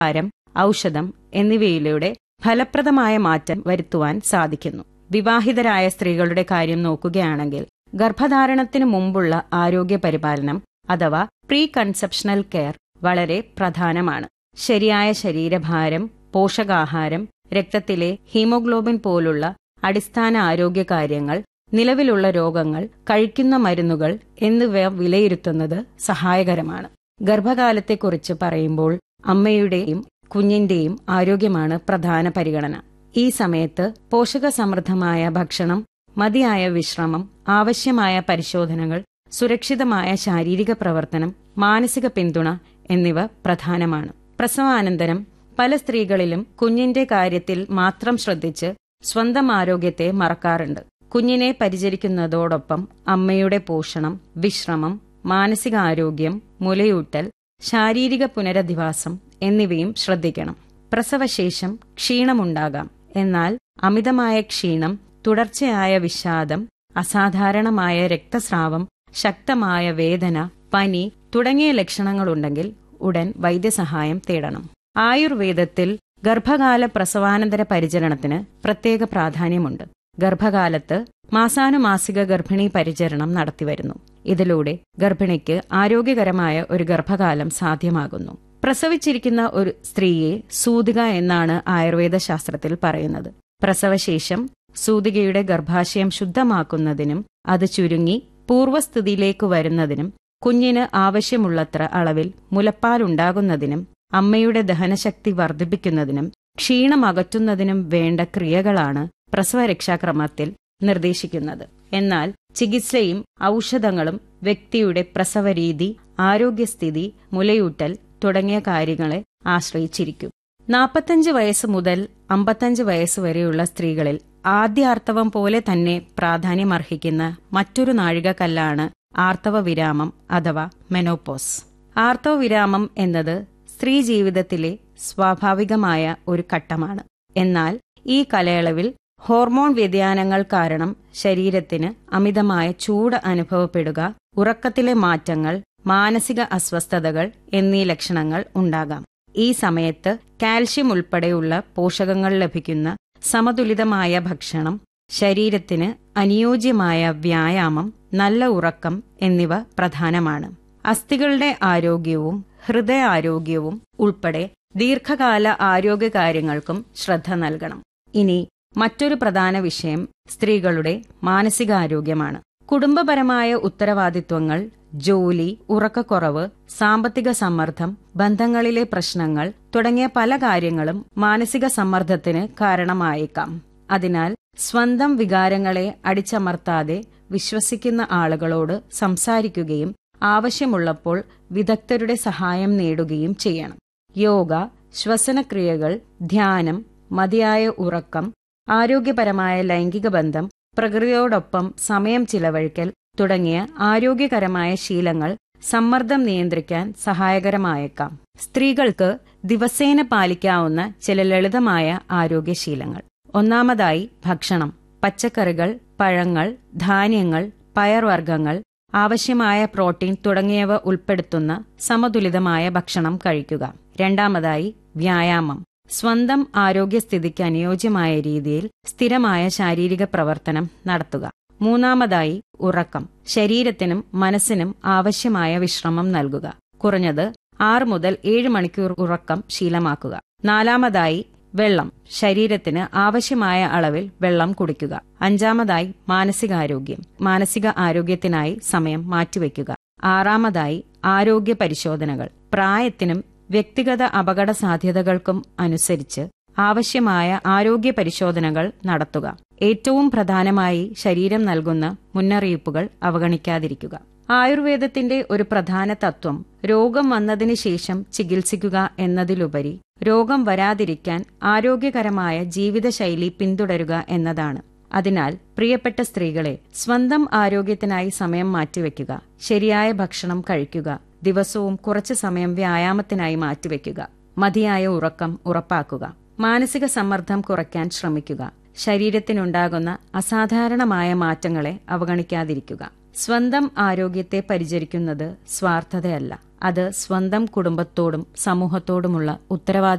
ആഹാരം ഔഷധം എന്നിവയിലൂടെ ഫലപ്രദമായ മാറ്റം വരുത്തുവാൻ സാധിക്കുന്നു വിവാഹിതരായ സ്ത്രീകളുടെ കാര്യം നോക്കുകയാണെങ്കിൽ ഗർഭധാരണത്തിന് മുമ്പുള്ള ആരോഗ്യ പരിപാലനം അഥവാ പ്രീ കൺസെപ്ഷണൽ കെയർ വളരെ പ്രധാനമാണ് ശരിയായ ശരീരഭാരം പോഷകാഹാരം രക്തത്തിലെ ഹീമോഗ്ലോബിൻ പോലുള്ള അടിസ്ഥാന ആരോഗ്യ കാര്യങ്ങൾ നിലവിലുള്ള രോഗങ്ങൾ കഴിക്കുന്ന മരുന്നുകൾ എന്നിവ വിലയിരുത്തുന്നത് സഹായകരമാണ് ഗർഭകാലത്തെക്കുറിച്ച് പറയുമ്പോൾ അമ്മയുടെയും കുഞ്ഞിന്റെയും ആരോഗ്യമാണ് പ്രധാന പരിഗണന ഈ സമയത്ത് പോഷകസമൃദ്ധമായ ഭക്ഷണം മതിയായ വിശ്രമം ആവശ്യമായ പരിശോധനകൾ സുരക്ഷിതമായ ശാരീരിക പ്രവർത്തനം മാനസിക പിന്തുണ എന്നിവ പ്രധാനമാണ് പ്രസവാനന്തരം പല സ്ത്രീകളിലും കുഞ്ഞിന്റെ കാര്യത്തിൽ മാത്രം ശ്രദ്ധിച്ച് സ്വന്തം ആരോഗ്യത്തെ മറക്കാറുണ്ട് കുഞ്ഞിനെ പരിചരിക്കുന്നതോടൊപ്പം അമ്മയുടെ പോഷണം വിശ്രമം മാനസികാരോഗ്യം മുലയൂട്ടൽ ശാരീരിക പുനരധിവാസം എന്നിവയും ശ്രദ്ധിക്കണം പ്രസവശേഷം ക്ഷീണമുണ്ടാകാം എന്നാൽ അമിതമായ ക്ഷീണം തുടർച്ചയായ വിഷാദം അസാധാരണമായ രക്തസ്രാവം ശക്തമായ വേദന പനി തുടങ്ങിയ ലക്ഷണങ്ങളുണ്ടെങ്കിൽ ഉടൻ വൈദ്യസഹായം തേടണം ആയുർവേദത്തിൽ ഗർഭകാല പ്രസവാനന്തര പരിചരണത്തിന് പ്രത്യേക പ്രാധാന്യമുണ്ട് ഗർഭകാലത്ത് മാസാനുമാസിക ഗർഭിണി പരിചരണം നടത്തിവരുന്നു ഇതിലൂടെ ഗർഭിണിക്ക് ആരോഗ്യകരമായ ഒരു ഗർഭകാലം സാധ്യമാകുന്നു പ്രസവിച്ചിരിക്കുന്ന ഒരു സ്ത്രീയെ സൂതിക എന്നാണ് ആയുർവേദ ശാസ്ത്രത്തിൽ പറയുന്നത് പ്രസവശേഷം സൂതികയുടെ ഗർഭാശയം ശുദ്ധമാക്കുന്നതിനും അത് ചുരുങ്ങി പൂർവ്വസ്ഥിതിയിലേക്ക് വരുന്നതിനും കുഞ്ഞിന് ആവശ്യമുള്ളത്ര അളവിൽ മുലപ്പാലുണ്ടാകുന്നതിനും അമ്മയുടെ ദഹനശക്തി വർദ്ധിപ്പിക്കുന്നതിനും ക്ഷീണം അകറ്റുന്നതിനും വേണ്ട ക്രിയകളാണ് പ്രസവരക്ഷാക്രമത്തിൽ നിർദ്ദേശിക്കുന്നത് എന്നാൽ ചികിത്സയും ഔഷധങ്ങളും വ്യക്തിയുടെ പ്രസവരീതി ആരോഗ്യസ്ഥിതി മുലയൂട്ടൽ തുടങ്ങിയ കാര്യങ്ങളെ ആശ്രയിച്ചിരിക്കും നാൽപ്പത്തഞ്ച് വയസ്സ് മുതൽ അമ്പത്തഞ്ച് വയസ്സ് വരെയുള്ള സ്ത്രീകളിൽ ആദ്യാർത്തവം പോലെ തന്നെ പ്രാധാന്യമർഹിക്കുന്ന മറ്റൊരു നാഴികക്കല്ലാണ് ആർത്തവ വിരാമം അഥവാ മെനോപോസ് ആർത്തവ വിരാമം എന്നത് സ്ത്രീ ജീവിതത്തിലെ സ്വാഭാവികമായ ഒരു ഘട്ടമാണ് എന്നാൽ ഈ കാലയളവിൽ ഹോർമോൺ വ്യതിയാനങ്ങൾ കാരണം ശരീരത്തിന് അമിതമായ ചൂട് അനുഭവപ്പെടുക ഉറക്കത്തിലെ മാറ്റങ്ങൾ മാനസിക അസ്വസ്ഥതകൾ എന്നീ ലക്ഷണങ്ങൾ ഉണ്ടാകാം ഈ സമയത്ത് കാൽഷ്യം ഉൾപ്പെടെയുള്ള പോഷകങ്ങൾ ലഭിക്കുന്ന സമതുലിതമായ ഭക്ഷണം ശരീരത്തിന് അനുയോജ്യമായ വ്യായാമം നല്ല ഉറക്കം എന്നിവ പ്രധാനമാണ് അസ്ഥികളുടെ ആരോഗ്യവും ഹൃദയാരോഗ്യവും ഉൾപ്പെടെ ദീർഘകാല ആരോഗ്യകാര്യങ്ങൾക്കും ശ്രദ്ധ നൽകണം ഇനി മറ്റൊരു പ്രധാന വിഷയം സ്ത്രീകളുടെ മാനസികാരോഗ്യമാണ് കുടുംബപരമായ ഉത്തരവാദിത്വങ്ങൾ ജോലി ഉറക്കക്കുറവ് സാമ്പത്തിക സമ്മർദ്ദം ബന്ധങ്ങളിലെ പ്രശ്നങ്ങൾ തുടങ്ങിയ പല കാര്യങ്ങളും മാനസിക സമ്മർദ്ദത്തിന് കാരണമായേക്കാം അതിനാൽ സ്വന്തം വികാരങ്ങളെ അടിച്ചമർത്താതെ വിശ്വസിക്കുന്ന ആളുകളോട് സംസാരിക്കുകയും ആവശ്യമുള്ളപ്പോൾ വിദഗ്ധരുടെ സഹായം നേടുകയും ചെയ്യണം യോഗ ശ്വസനക്രിയകൾ ധ്യാനം മതിയായ ഉറക്കം ആരോഗ്യപരമായ ലൈംഗിക ബന്ധം പ്രകൃതിയോടൊപ്പം സമയം ചിലവഴിക്കൽ തുടങ്ങിയ ആരോഗ്യകരമായ ശീലങ്ങൾ സമ്മർദ്ദം നിയന്ത്രിക്കാൻ സഹായകരമായേക്കാം സ്ത്രീകൾക്ക് ദിവസേന പാലിക്കാവുന്ന ചില ലളിതമായ ആരോഗ്യശീലങ്ങൾ ഒന്നാമതായി ഭക്ഷണം പച്ചക്കറികൾ പഴങ്ങൾ ധാന്യങ്ങൾ പയർവർഗ്ഗങ്ങൾ ആവശ്യമായ പ്രോട്ടീൻ തുടങ്ങിയവ ഉൾപ്പെടുത്തുന്ന സമതുലിതമായ ഭക്ഷണം കഴിക്കുക രണ്ടാമതായി വ്യായാമം സ്വന്തം ആരോഗ്യസ്ഥിതിക്ക് അനുയോജ്യമായ രീതിയിൽ സ്ഥിരമായ ശാരീരിക പ്രവർത്തനം നടത്തുക മൂന്നാമതായി ഉറക്കം ശരീരത്തിനും മനസ്സിനും ആവശ്യമായ വിശ്രമം നൽകുക കുറഞ്ഞത് ആറ് മുതൽ ഏഴ് മണിക്കൂർ ഉറക്കം ശീലമാക്കുക നാലാമതായി വെള്ളം ശരീരത്തിന് ആവശ്യമായ അളവിൽ വെള്ളം കുടിക്കുക അഞ്ചാമതായി മാനസികാരോഗ്യം മാനസിക ആരോഗ്യത്തിനായി സമയം മാറ്റിവെക്കുക ആറാമതായി ആരോഗ്യ പരിശോധനകൾ പ്രായത്തിനും വ്യക്തിഗത അപകട സാധ്യതകൾക്കും അനുസരിച്ച് ആവശ്യമായ ആരോഗ്യ പരിശോധനകൾ നടത്തുക ഏറ്റവും പ്രധാനമായി ശരീരം നൽകുന്ന മുന്നറിയിപ്പുകൾ അവഗണിക്കാതിരിക്കുക ആയുർവേദത്തിന്റെ ഒരു പ്രധാന തത്വം രോഗം വന്നതിന് ശേഷം ചികിത്സിക്കുക എന്നതിലുപരി രോഗം വരാതിരിക്കാൻ ആരോഗ്യകരമായ ജീവിതശൈലി പിന്തുടരുക എന്നതാണ് അതിനാൽ പ്രിയപ്പെട്ട സ്ത്രീകളെ സ്വന്തം ആരോഗ്യത്തിനായി സമയം മാറ്റിവെക്കുക ശരിയായ ഭക്ഷണം കഴിക്കുക ദിവസവും കുറച്ചു സമയം വ്യായാമത്തിനായി മാറ്റിവെക്കുക മതിയായ ഉറക്കം ഉറപ്പാക്കുക മാനസിക സമ്മർദ്ദം കുറയ്ക്കാൻ ശ്രമിക്കുക ശരീരത്തിനുണ്ടാകുന്ന അസാധാരണമായ മാറ്റങ്ങളെ അവഗണിക്കാതിരിക്കുക സ്വന്തം ആരോഗ്യത്തെ പരിചരിക്കുന്നത് സ്വാർത്ഥതയല്ല അത് സ്വന്തം കുടുംബത്തോടും സമൂഹത്തോടുമുള്ള ഉത്തരവാദിത്തം